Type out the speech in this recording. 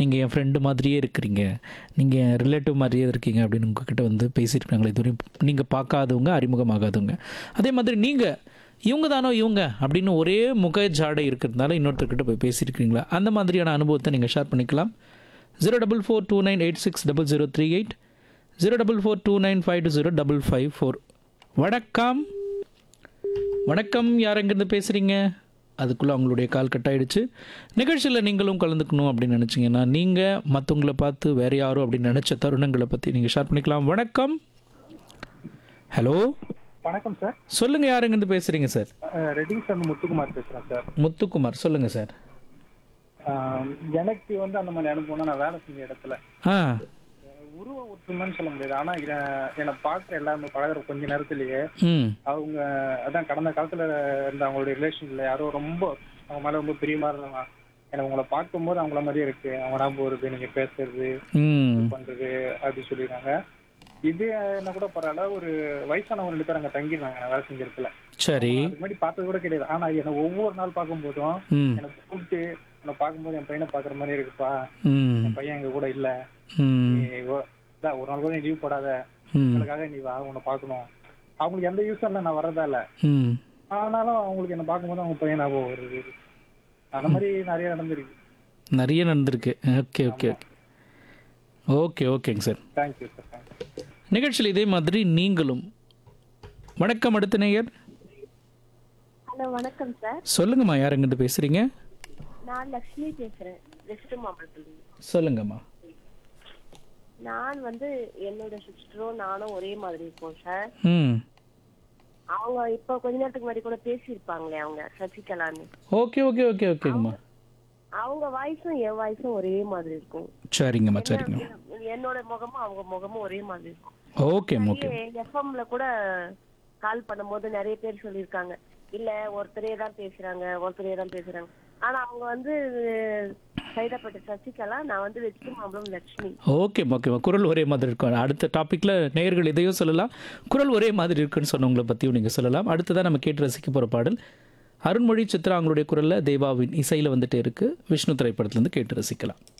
நீங்கள் என் ஃப்ரெண்டு மாதிரியே இருக்கிறீங்க நீங்கள் என் ரிலேட்டிவ் மாதிரியே இருக்கீங்க அப்படின்னு உங்ககிட்ட வந்து பேசியிருக்காங்களே இதுவரையும் நீங்கள் பார்க்காதவங்க அறிமுகமாகாதவங்க அதே மாதிரி நீங்கள் இவங்க தானோ இவங்க அப்படின்னு ஒரே முக ஜாடை இருக்கிறதுனால இன்னொருத்தர்கிட்ட போய் பேசியிருக்கீங்களா அந்த மாதிரியான அனுபவத்தை நீங்கள் ஷேர் பண்ணிக்கலாம் zero double four two nine eight six double zero three eight zero double four two nine five two zero double five four வணக்கம் வணக்கம் யார் எங்கேருந்து பேசுகிறீங்க அதுக்குள்ளே அவங்களுடைய கால் கட் ஆயிடுச்சு நிகழ்ச்சியில் நீங்களும் கலந்துக்கணும் அப்படின்னு நினச்சிங்கன்னா நீங்கள் மற்றவங்களை பார்த்து வேறு யாரும் அப்படின்னு நினச்ச தருணங்களை பற்றி நீங்கள் ஷேர் பண்ணிக்கலாம் வணக்கம் ஹலோ வணக்கம் சார் சொல்லுங்கள் யார் எங்கேருந்து பேசுகிறீங்க சார் ரெட்டி சார் முத்துக்குமார் பேசுகிறேன் சார் முத்துக்குமார் சொல்லுங்கள் சார் அஹ், எனக்கு வந்து அந்த மாதிரி அனுபவம்னா நான் வேலை செஞ்ச இடத்துல ஆ உருவ ஒற்றுமைன்னு சொல்ல முடியாது ஆனால் என்னை பார்க்குற எல்லாருமே பழகுற கொஞ்ச நேரத்திலேயே ம் அவங்க அதான் கடந்த காலத்தில் இருந்த அவங்களுடைய ரிலேஷன்ல யாரோ ரொம்ப அவங்க மேலே ரொம்ப பிரியமா இருந்தாங்க எனக்கு உங்களை பார்க்கும்போது அவங்கள மாதிரியே இருக்கு அவங்க ஞாபகம் வருது நீங்கள் பேசுறது ம் பண்றது அப்படி சொல்லிடுறாங்க இது என்ன கூட பரவாயில்ல ஒரு வயசானவங்க ரெண்டு பேர் அங்கே தங்கிடுறாங்க நான் வேலை செஞ்ச இடத்துல சரி அதுக்கு முன்னாடி பார்த்தது கூட கிடையாது ஆனா என்ன ஒவ்வொரு நாள் பார்க்கும்போதும் ம் எனக்கு கூப்பிட்டு உன்னை பார்க்கும்போது என் பையனை பார்க்குற மாதிரி இருக்குப்பா ம் என் பையன் எங்க கூட இல்ல ம் நீ ஒ- இதான் ஒரு நாள் கூட நீ லீவ் போடாத ம் உங்களுக்காக நீ வா உன்னை பார்க்கணும் அவங்களுக்கு எந்த யூஸும் இல்லை நான் வரதா இல்ல ம் ஆனாலும் அவங்களுக்கு என்ன பார்க்கும்போது அவங்க பையன் ஞாபகம் வருது அந்த மாதிரி நிறைய நடந்திருக்கு நிறைய நடந்திருக்கு ஓகே ஓகே ஓகே ஓகே ஓகேங்க சார் தேங்க்யூ சார் தேங்க்யூ நிகழ்ச்சியில் இதே மாதிரி நீங்களும் வணக்கம் அடுத்த நேயர் ஹலோ வணக்கம் சார் சொல்லுங்கம்மா யார் எங்கிட்ட பேசுகிறீங்க நான் லக்ஷ்மி பேசுறேன் வெஸ்ட் மாவட்டத்தில் சொல்லுங்கம்மா நான் வந்து என்னோட சிஸ்டரும் நானும் ஒரே மாதிரி இருக்கோம் சார் ம் அவங்க இப்போ கொஞ்ச நேரத்துக்கு முன்னாடி கூட பேசியிருப்பாங்களே அவங்க சசிகலான்னு ஓகே ஓகே ஓகே ஓகேங்கம்மா அவங்க வாய்ஸும் என் வாய்ஸும் ஒரே மாதிரி இருக்கும் சரிங்கம்மா சரிங்க என்னோட முகமும் அவங்க முகமும் ஒரே மாதிரி இருக்கும் ஓகேம்மா ஓகே எஃப்எம்ல கூட கால் பண்ணும்போது நிறைய பேர் சொல்லியிருக்காங்க இல்ல ஒருத்தரே தான் பேசுறாங்க ஒருத்தரே தான் பேசுறாங்க ஆனா அவங்க வந்து சைதாப்பேட்டை சசிகலா நான் வந்து வெற்றி மாம்பலம் லட்சுமி ஓகேம்மா ஓகேம்மா குரல் ஒரே மாதிரி இருக்கும் அடுத்த டாப்பிக்கில் நேயர்கள் இதையும் சொல்லலாம் குரல் ஒரே மாதிரி இருக்குன்னு சொன்னவங்களை பற்றியும் நீங்கள் சொல்லலாம் அடுத்ததான் நம்ம கேட்டு ரசிக்க போகிற பாடல் அருண்மொழி சித்ரா அவங்களுடைய குரலில் தேவாவின் இசையில் வந்துட்டே இருக்குது விஷ்ணு திரைப்படத்துலேருந்து கேட்டு ரசிக்கலாம்